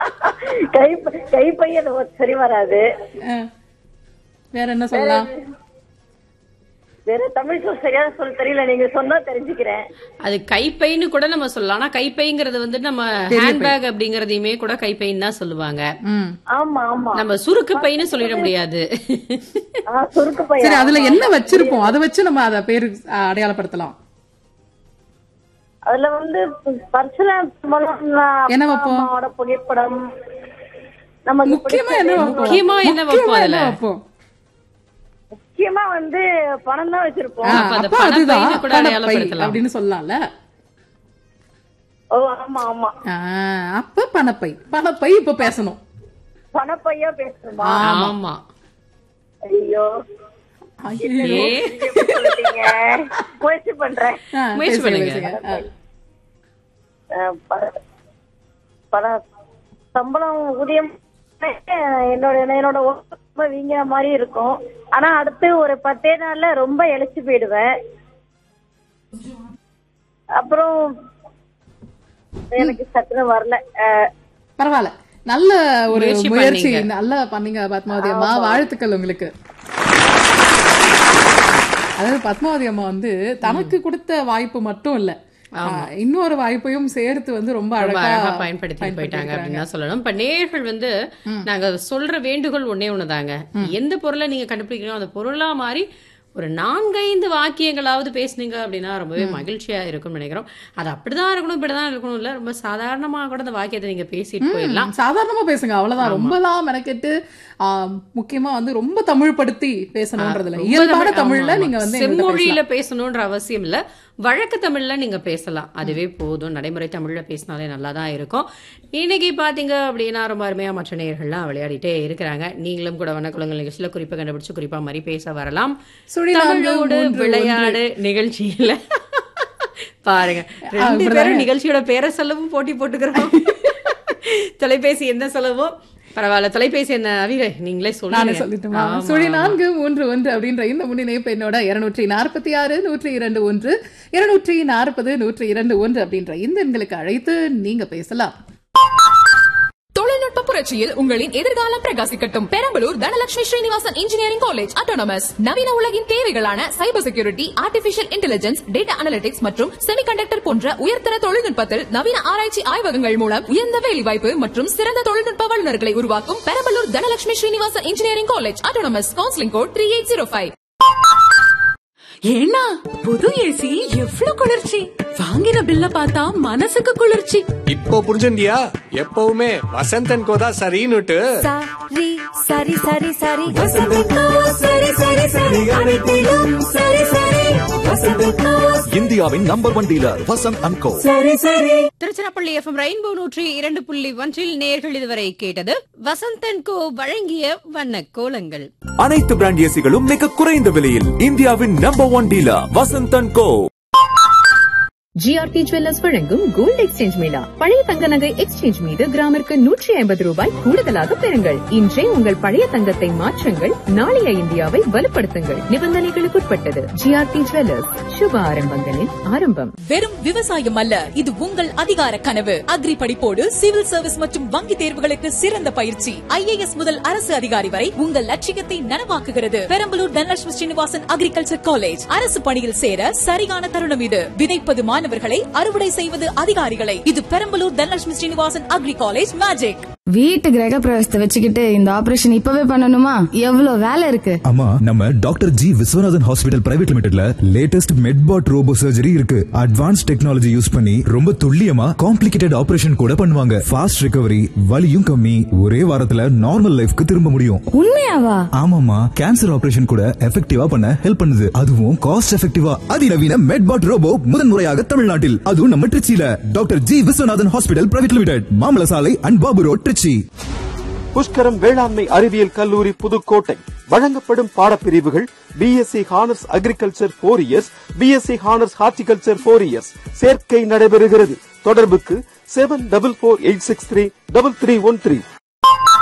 கை கைப்பை அது சரி வராது ஆ. வேற என்ன சொல்லலாம் வேற தமிழ் சொல் சரியா சொல்ல தெரியல நீங்க சொன்னா தெரிஞ்சுக்கிறேன் அது கைப்பைன்னு கூட நம்ம சொல்லலாம் ஆனா கைப்பைங்கிறது வந்து நம்ம ஹேண்ட்பேக் அப்படிங்கறதையுமே கூட கைப்பைன்னு தான் சொல்லுவாங்க ம் ஆமா ஆமா நம்ம சுருக்கு பைன்னு சொல்லிட முடியாது ஆ, சுருக்கு பையன் சரி அதுல என்ன வச்சிருப்போம் அதை வச்சு நம்ம அத பேரு ஆ, அடையாளப்படுத்தலாம் அதுல வந்து பர்சனல் என்ன வைப்போம்? அம்மாவோட புகைப்படம் நமக்கு முக்கியமா என்ன வைப்போம் முக்கியமா என்ன வைப்போம் முக்கியமா அதுல? என்ன வைப்போம் முக்கியமா வந்து பணம் தான் வச்சிருப்போம் ஆ, அப்ப அது அப்ப பணப்பைன்னு அதுதான் கூட பணப்பை அடையாளப்படுத்தலாம். அப்படின்னு சொல்லலாம்ல ஓ ஆமா ஆமா ஆ, அப்ப பணப்பை பணப்பை இப்ப பேசணும் பணப்பையா பேசணுமா ஆமா ஐயோ ஏ நீங்க எப்படி சொல்லிட்டீங்க முயற்சி பண்றேன் ஆ, முயற்சி பேசுங்க, பண்ணுங்க. பேசுங்க. ஆ. அஹ் ப- பண சம்பளம் ஊதியம் என்னோட என்னோட உடம்பு ரொம்ப வீங்கிற மாதிரி இருக்கும் ஆனா அடுத்து ஒரு பத்தே நாள்ல ரொம்ப இழைச்சு போயிடுவேன் அப்புறம் எனக்கு சட்டுன்னு வரல அஹ் பரவாயில்ல நல்ல ஒரு முயற்சி முயற்சி பண்ணீங்க. நல்லா பண்ணீங்க பத்மாவதி அம்மா வாழ்த்துக்கள் உங்களுக்கு அதாவது பத்மாவதி அம்மா வந்து தனக்கு கொடுத்த வாய்ப்பு மட்டும் இல்ல ஆ, இன்னொரு வாய்ப்பையும் சேர்த்து வந்து ரொம்ப ரொம்ப அழகா அழகா பயன்படுத்தி போயிட்டாங்க அப்படின்னு தான் சொல்லணும் இப்ப நேர்கள் வந்து நாங்க சொல்ற வேண்டுகோள் ஒன்னே ஒண்ணுதாங்க எந்த பொருளை நீங்க கண்டுபிடிக்கிறோம் அந்த பொருளா மாதிரி ஒரு நான்கைந்து வாக்கியங்களாவது பேசுனீங்க அப்படின்னா ரொம்பவே மகிழ்ச்சியா இருக்கும்னு நினைக்கிறோம் அது அப்படிதான் இருக்கணும் இப்படிதான் இருக்கணும் இல்ல ரொம்ப சாதாரணமா கூட அந்த வாக்கியத்தை நீங்க பேசிட்டு போயிடலாம் சாதாரணமா பேசுங்க அவ்வளவுதான் ரொம்பலாம் மெனக்கெட்டு ஆ, முக்கியமா வந்து ரொம்ப தமிழ் படுத்தி பேசணும்ன்றதுல ரொம்ப இயல்பான தமிழ், தமிழ்ல ஆமா, நீங்க ஆமா. வந்து எங்கள்ட்ட செம்மொழியில பேசணும்ன்ற அவசியம் இல்ல வழக்கு தமிழ்ல நீங்க பேசலாம் அதுவே போதும் நடைமுறை தமிழ்ல பேசினாலே நல்லா தான் இருக்கும் இன்னைக்கு பாத்தீங்க அப்படின்னா ரொம்ப அருமையா மற்ற நேயர்கள்லாம் விளையாடிட்டே இருக்கிறாங்க நீங்களும் கூட வனக்குளங்கள் நிகழ்ச்சியில குறிப்பை கண்டுபிடிச்சு குறிப்பா மாதிரி பேச வரலாம் சுழி நான்கு, தமிழோடு மூன்று, விளையாடு நிகழ்ச்சியில பாருங்க ரெண்டு பேரும் நிகழ்ச்சியோட பேரை சொல்லவும் போட்டி போட்டுக்கிறோம் தொலைபேசி என்ன சொல்லவும் பரவாயில்ல தொலைபேசி என்ன அவிக நீங்களே நானே சொல்லுங்க சொல்லிட்டுமா ஆமா, சுழி ஆமா. நான்கு மூன்று ஒன்று அப்படின்ற இந்த முன்னிணைப்பு என்னோட இருநூற்றி நாற்பத்தி ஆறு நூற்றி இரண்டு ஒன்று இருநூற்றி நாற்பது நூற்றி இரண்டு ஒன்று அப்படின்ற இந்த எண்களுக்கு அழைத்து நீங்க பேசலாம் தொழில்நுட்ப புரட்சியில் உங்களின் எதிர்காலம் பிரகாசிக்கட்டும் Perambalur Dhanalakshmi Srinivasan engineering college autonomous நவீன உலகின் தேவைகளான cyber security artificial intelligence data analytics மற்றும் செமிகண்டக்டர் போன்ற உயர்தர தொழில்நுட்பத்தில் நவீன ஆராய்ச்சி ஆய்வகங்கள் மூலம் உயர்ந்த வேலைவாய்ப்பு மற்றும் சிறந்த தொழில்நுட்ப வல்லுநர்களை உருவாக்கும் Perambalur Dhanalakshmi Srinivasan engineering college autonomous counselling code three eight zero five ஏன்னா புது ஏசி எவ்வளவு குளிர்ச்சி வாங்கின பில்ல பார்த்தா மனசுக்கு குளிர்ச்சி இப்போ புரிஞ்சுண்டியா எப்பவுமே வசந்தன் கோதா சரின்னுட்டு சரி சரி சரி சரி வசந்தக்கா சரி சரி சரி அனைத்திலும் சரி சரி வசந்தக்கா இந்தியாவின் number one dealer Vasanth and co சரி சரி திருச்சிராப்பள்ளி எஃப்எம் ரெயின்போ நூற்றி இரண்டு புள்ளி ஒன்றில் நேர்கள் இதுவரை கேட்டது வசந்தன் கோ வழங்கிய வண்ண கோலங்கள் அனைத்து பிராண்ட் ஏசிகளும் மிக குறைந்த விலையில் இந்தியாவின் number one dealer Vasanth and co GRT jewellers வழங்கும் கோல்ட் எக்ஸ்சேஞ்ச் மேளா பழைய தங்க நகை எக்ஸ்சேஞ்ச் மீது கிராமிற்கு நூற்றி ஐம்பது ரூபாய் கூடுதலாக பெறுங்கள் இன்றே உங்கள் பழைய தங்கத்தை மாற்றுங்கள் நாளைய இந்தியாவை வலுப்படுத்துங்கள் நிபந்தனைகளுக்குட்பட்டது ஜிஆர்டி ஜுவல்லர்ஸ் சுப ஆரம்பங்களின் ஆரம்பம் வெறும் விவசாயம் அல்ல இது உங்கள் அதிகார கனவு அக்ரி படிப்போடு சிவில் சர்வீஸ் மற்றும் வங்கி தேர்வுகளுக்கு சிறந்த பயிற்சி ஐஏஎஸ் முதல் அரசு அதிகாரி வரை உங்கள் லட்சியத்தை நனவாக்குகிறது பெரம்பலூர் தனலட்சுமி ஸ்ரீனிவாசன் அக்ரிகல்ச்சர் காலேஜ் அரசு பணியில் சேர சரியான தருணம் இது விதைப்பது மாணவர்களை அறுவடை செய்வது அதிகாரிகளை இது Perambalur Dhanalakshmi Srinivasan agri college magic வீட்டு கிரக பிரவேசத்தை வச்சுக்கிட்டு இந்த ஆபரேஷன் இப்பவே பண்ணணுமா எவ்வளவு வேலை இருக்கு ஆமா நம்ம doctor G Viswanathan hospital private லிமிடெட்ல லேட்டஸ்ட் மெட்பாட் ரோபோ சர்ஜரி இருக்கு அட்வான்ஸ் டெக்னாலஜி யூஸ் பண்ணி ரொம்ப துல்லியமா காம்ப்ளிகேட்டட் ஆபரேஷன் கூட பண்ணுவாங்க ஃபாஸ்ட் ரிகவரி வலியும் கம்மி ஒரே வாரத்துல நார்மல் லைஃப்க்கு திரும்ப முடியும் உண்மையாவா ஆமாமா கேன்சர் ஆபரேஷன் கூட எஃபெக்டிவா பண்ண ஹெல்ப் பண்ணுது அதுவும் காஸ்ட் எஃபெக்டிவா அதிநவீன மெட்பாட் ரோபோ முதன்முறையாக தமிழ்நாட்டில் அதுவும் நம்ம திருச்சியில doctor G Viswanathan hospital private limited மாமல சாலை அண்ட் பாபு ரோட் திருச்சி புஷ்கரம் வேளாண்மை அறிவியல் கல்லூரி புதுக்கோட்டை வழங்கப்படும் பாடப்பிரிவுகள் BSc honours agriculture four years BSc honours horticulture four years சேர்க்கை நடைபெறுகிறது தொடர்புக்கு seven double four eight six three double three one three